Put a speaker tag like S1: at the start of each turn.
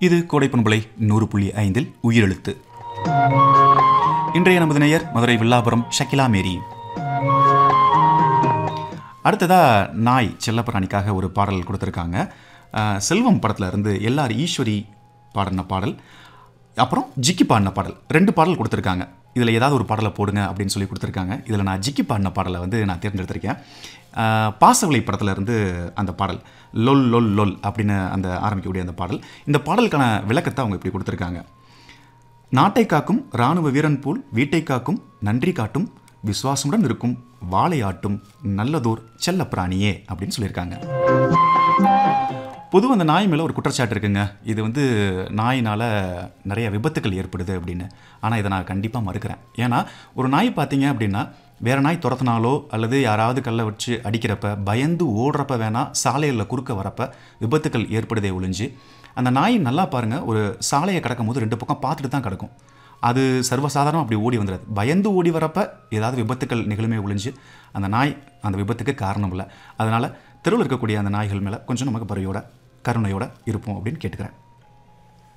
S1: இது கோடைப்பண்பலை நூறு புள்ளி ஐந்தில் உயிரெழுத்து இன்றைய நமது நேயர் மதுரை வில்லாபுரம் ஷக்கிலா மேரி அடுத்ததா நாய் செல்லப்பிராணிக்காக ஒரு பாடல் கொடுத்துருக்காங்க அஹ், செல்வம் படத்துல இருந்து எல்லார் ஈஸ்வரி பாடின பாடல் அப்புறம் ஜிக்கி பாடின பாடல் ரெண்டு பாடல் கொடுத்துருக்காங்க இதில் ஏதாவது ஒரு பாடலை போடுங்க அப்படின்னு சொல்லி கொடுத்துருக்காங்க இதில் நான் ஜிக்கி பாடின பாடலை வந்து நான் தேர்ந்தெடுத்திருக்கேன் அஹ், பாசவலை படத்துல இருந்து அந்த பாடல் லொல் லொல் லொல் அப்படின்னு அந்த ஆரம்பிக்கக்கூடிய அந்த பாடல் இந்த பாடலுக்கான விளக்கத்தை அவங்க இப்படி கொடுத்துருக்காங்க நாட்டை காக்கும் இராணுவ வீரன் போல் வீட்டை காக்கும் நன்றி காட்டும் விசுவாசமுடன் இருக்கும் வாழையாட்டும் நல்லதோர் செல்ல பிராணியே அப்படின்னு சொல்லியிருக்காங்க பொதுவாக அந்த நாய் மேலே ஒரு குற்றச்சாட்டு இருக்குங்க இது வந்து நாயினால் நிறைய விபத்துக்கள் ஏற்படுது அப்படின்னு ஆனால் இதை நான் கண்டிப்பாக மறுக்கிறேன் ஏன்னா ஒரு நாய் பார்த்தீங்க அப்படின்னா வேற நாய் துரத்துனாலோ அல்லது யாராவது கல்லை வச்சு அடிக்கிறப்ப பயந்து ஓடுறப்ப வேணால் சாலைகளில் குறுக்க வரப்ப விபத்துக்கள் ஏற்படுதே ஒழிஞ்சு அந்த நாய் நல்லா பாருங்க ஒரு சாலையை கடக்கும் போது ரெண்டு பக்கம் பார்த்துட்டு தான் கிடக்கும் அது சர்வசாதாரணம் அப்படி ஓடி வந்துடாது பயந்து ஓடி வரப்ப ஏதாவது விபத்துக்கள் நிகழுமே ஒழிஞ்சு அந்த நாய் அந்த விபத்துக்கு காரணம் இல்லை அதனால் தெருவில் இருக்கக்கூடிய அந்த நாய்கள் மேலே கொஞ்சம் நமக்கு பரியோட கருணையோட இருப்போம் அப்படின்னு கேட்டுக்கிறேன்